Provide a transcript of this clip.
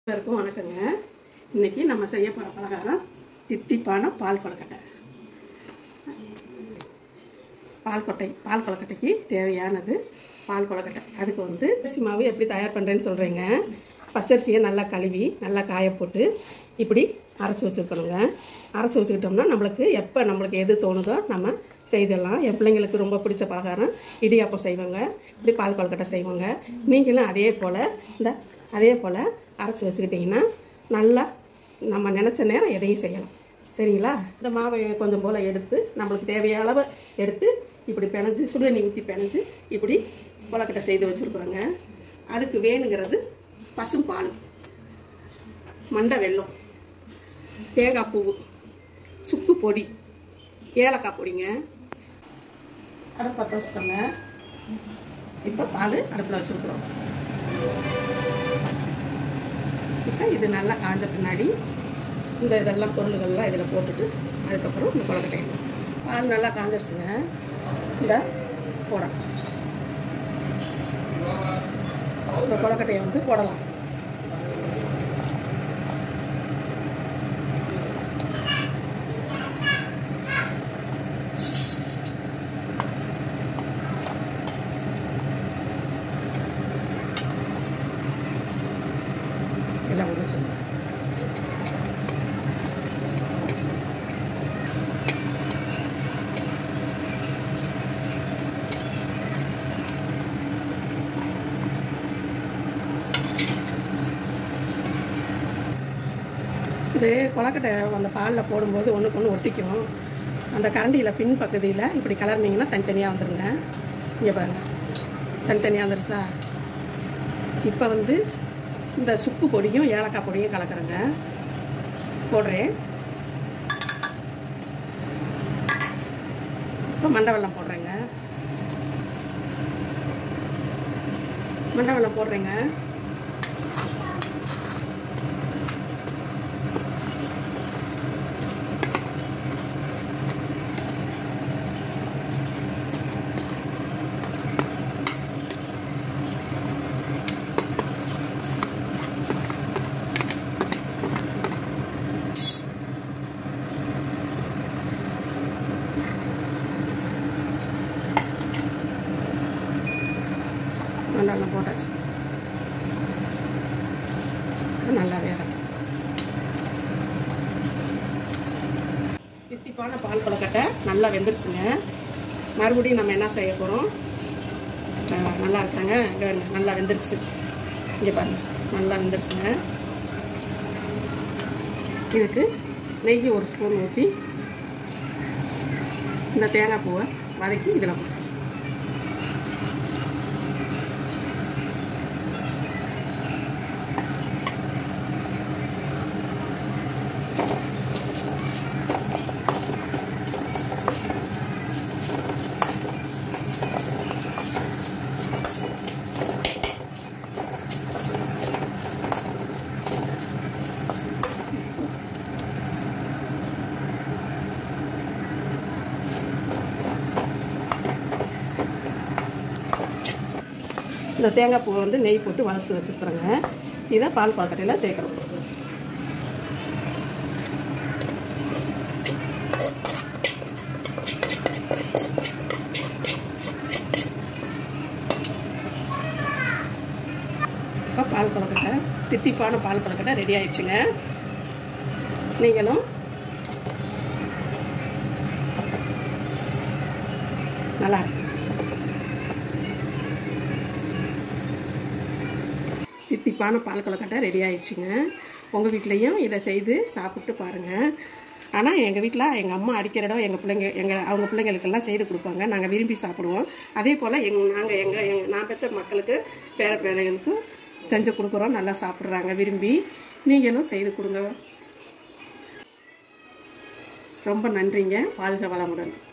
எல்லாருக்கும் வணக்கங்க இன்னைக்கு நம்ம செய்ய போகிற பலகாரம் தித்திப்பான பால் கொழுக்கட்டை பால் கொட்டை பால் கொழுக்கட்டைக்கு தேவையானது பால் கொழுக்கட்டை அதுக்கு வந்து அரிசி மாவு எப்படி தயார் பண்ணுறேன்னு சொல்கிறேங்க பச்சரிசியை நல்லா கழுவி நல்லா காய போட்டு இப்படி அரைச்சி வச்சுருக்கணுங்க அரைச்சி வச்சுக்கிட்டோம்னா நம்மளுக்கு எப்போ நம்மளுக்கு எது தோணுதோ நம்ம செய்திடலாம் என் பிள்ளைங்களுக்கு ரொம்ப பிடிச்ச பலகாரம் இடியாப்பம் செய்வாங்க இப்படி பால் கொழுக்கட்டை செய்வாங்க நீங்களும் அதே போல் இந்த அதே போல் அரைச்சி வச்சுக்கிட்டிங்கன்னா நல்லா நம்ம நினச்ச நேரம் எதையும் செய்யலாம் சரிங்களா இந்த மாவை கொஞ்சம் போல் எடுத்து நம்மளுக்கு தேவையான அளவு எடுத்து இப்படி பிணைஞ்சு சுடுதண்ணி ஊற்றி பிணைஞ்சு இப்படி கொலக்கட்டை செய்து வச்சுருக்குறோங்க அதுக்கு வேணுங்கிறது பசும்பால் மண்டை வெல்லம் தேங்காய் பூவு சுக்கு பொடி ஏலக்காய் பொடிங்க அடுப்பு பற்ற வச்சுட்டோங்க இப்போ பால் அடுப்பில் வச்சுருக்குறோம் இப்போ இது நல்லா காஞ்ச பின்னாடி இந்த இதெல்லாம் பொருள்கள்லாம் இதில் போட்டுட்டு அதுக்கப்புறம் இந்த கொலக்கட்டையை பால் நல்லா காஞ்சிருச்சுங்க இந்த போடலாம் இந்த கொலக்கட்டையை வந்து போடலாம் எல்லாம் ஒன்று சொல்லணும் இது கொலக்கட்டை அந்த பாலில் போடும்போது ஒன்றுக்கு ஒன்று ஒட்டிக்கும் அந்த கரண்டியில் பின் பகுதியில் இப்படி கலர்னிங்கன்னா தனித்தனியாக வந்துடுங்க இங்கே பாருங்க தனித்தனியாக வந்துருச்சா இப்போ வந்து இந்த சுக்கு பொடியும் ஏலக்காய் பொடியும் கலக்கிறேங்க போடுறேன் இப்போ மண்டை வெல்லம் போடுறேங்க மண்டை வெல்லம் போடுறேங்க மண்டலம் போட்டாச்சு இப்ப நல்லா வேகணும் தித்திப்பான பால் கொழுக்கட்டை நல்லா வெந்துருச்சுங்க மறுபடியும் நம்ம என்ன செய்ய போகிறோம் நல்லா இருக்காங்க இங்கே பாருங்க நல்லா வெந்துருச்சு இங்கே பாருங்க நல்லா வெந்துருச்சுங்க இதுக்கு நெய் ஒரு ஸ்பூன் ஊற்றி இந்த தேங்காய் பூவை வதக்கி இதில் போட்டு இந்த தேங்காய் பூவை வந்து நெய் போட்டு வளர்த்து வச்சுருக்குறோங்க இதை பால் கொழுக்கட்டையில் சேர்க்குறோம் இப்போ பால் கொழுக்கட்டை தித்திப்பான பால் கொழுக்கட்டை ரெடி ஆயிடுச்சுங்க நீங்களும் நல்லா இருக்கு தித்திப்பான பால் கொழுக்கட்டை ரெடி ஆயிடுச்சுங்க உங்கள் வீட்லேயும் இதை செய்து சாப்பிட்டு பாருங்கள் ஆனால் எங்கள் வீட்டில் எங்கள் அம்மா அடிக்கிற இடம் எங்கள் பிள்ளைங்க எங்கள் அவங்க பிள்ளைங்களுக்கெல்லாம் செய்து கொடுப்பாங்க நாங்கள் விரும்பி சாப்பிடுவோம் அதே போல் எங் நாங்கள் எங்கள் எங் நான் பெற்ற மக்களுக்கு பேர பிள்ளைகளுக்கும் செஞ்சு கொடுக்குறோம் நல்லா சாப்பிட்றாங்க விரும்பி நீங்களும் செய்து கொடுங்க ரொம்ப நன்றிங்க வாழ்க வளமுடன்